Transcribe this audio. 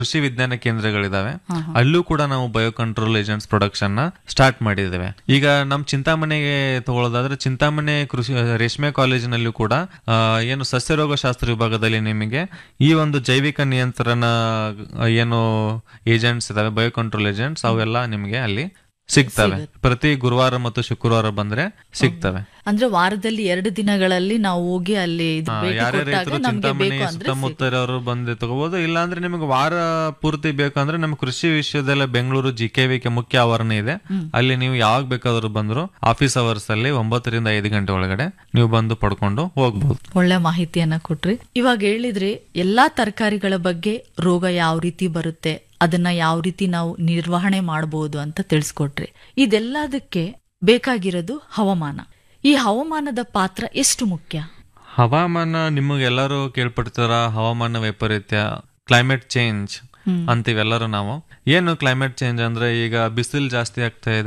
ಕೃಷಿ ವಿಜ್ಞಾನ ಕೇಂದ್ರಗಳಿದಾವೆ ಅಲ್ಲೂ ಕೂಡ ನಾವು ಬಯೋ ಕಂಟ್ರೋಲ್ ಏಜೆಂಟ್ಸ್ ಪ್ರೊಡಕ್ಷನ್ ನ ಸ್ಟಾರ್ಟ್ ಮಾಡಿದ್ದೇವೆ ಈಗ ನಮ್ ಚಿಂತಾಮಣೆಗೆ ತಗೊಳ್ಳೋದಾದ್ರೆ ಚಿಂತಾಮಣೆ ಕೃಷಿ ರೇಷ್ಮೆ ಕಾಲೇಜಿನಲ್ಲೂ ಕೂಡ ಆ, ಏನು ಸಸ್ಯರೋಗ ಶಾಸ್ತ್ರ ವಿಭಾಗದಲ್ಲಿ ನಿಮಗೆ ಈ ಒಂದು ಜೈವಿಕ ನಿಯಂತ್ರಣ ಆ, ಏನು ಏಜೆಂಟ್ಸ್ ಇದಾವೆ ಬಯೋ ಕಂಟ್ರೋಲ್ ಏಜೆಂಟ್ಸ್ ಅವೆಲ್ಲ ನಿಮಗೆ ಅಲ್ಲಿ ಸಿಗ್ತವೆ ಪ್ರತಿ ಗುರುವಾರ ಮತ್ತು ಶುಕ್ರವಾರ ಬಂದ್ರೆ ಸಿಗ್ತವೆ ಅಂದ್ರೆ ವಾರದಲ್ಲಿ ಎರಡು ದಿನಗಳಲ್ಲಿ ನಾವು ಹೋಗಿ ಅಲ್ಲಿ ಇದು ಭೇಟಿ ಯಾರ್ಯಾರ ಕೊಟ್ಟಾಗ ರೈತರು ನಮ್ಗೆ ಚಿಂತಾಮಣಿ ಬೇಕು ಅಂದ್ರೆ ಸುತ್ತಮುತ್ತಲವರು ಬಂದು ತಗೋಬಹುದು ಇಲ್ಲ ಅಂದ್ರೆ ನಿಮಗೆ ವಾರ ಪೂರ್ತಿ ಬೇಕಂದ್ರೆ ನಮ್ಮ ಕೃಷಿ ವಿಶ್ವವಿದ್ಯಾಲಯ Bengaluru G K V K ಮುಖ್ಯ ಆವರಣ ಇದೆ ಅಲ್ಲಿ ನೀವು ಯಾವಾಗ ಬೇಕಾದ್ರೂ ಬಂದ್ರು ಆಫೀಸ್ ಅವರ್ಸ್ ಅಲ್ಲಿ ಒಂಬತ್ತರಿಂದ ಐದು ಗಂಟೆ ಒಳಗಡೆ ನೀವು ಬಂದು ಪಡ್ಕೊಂಡು ಹೋಗ್ಬಹುದು ಒಳ್ಳೆ ಮಾಹಿತಿಯನ್ನ ಕೊಟ್ರಿ ಇವಾಗ ಹೇಳಿದ್ರಿ ಎಲ್ಲಾ ತರಕಾರಿಗಳ ಬಗ್ಗೆ ರೋಗ ಯಾವ ರೀತಿ ಬರುತ್ತೆ ಅದನ್ನ ಯಾವ ರೀತಿ ನಾವು ನಿರ್ವಹಣೆ ಮಾಡಬಹುದು ಅಂತ ತಿಳಿಸ್ಕೊಟ್ರಿ ಇದೆಲ್ಲದಕ್ಕೆ ಬೇಕಾಗಿರೋದು ಹವಾಮಾನ ಈ ಹವಾಮಾನದ ಪಾತ್ರ ಎಷ್ಟು ಮುಖ್ಯ ಹವಾಮಾನ ನಿಮಗೆಲ್ಲರೂ ಕೇಳ್ಪಡ್ತಾರ ಹವಾಮಾನ ವೈಪರೀತ್ಯ ಕ್ಲೈಮೇಟ್ ಚೇಂಜ್ ಅಂತೀವೆಲ್ಲರೂ ನಾವು ಏನು ಕ್ಲೈಮೇಟ್ ಚೇಂಜ್ ಅಂದ್ರೆ ಈಗ ಬಿಸಿಲು ಜಾಸ್ತಿ ಆಗ್ತಾ ಇದೆ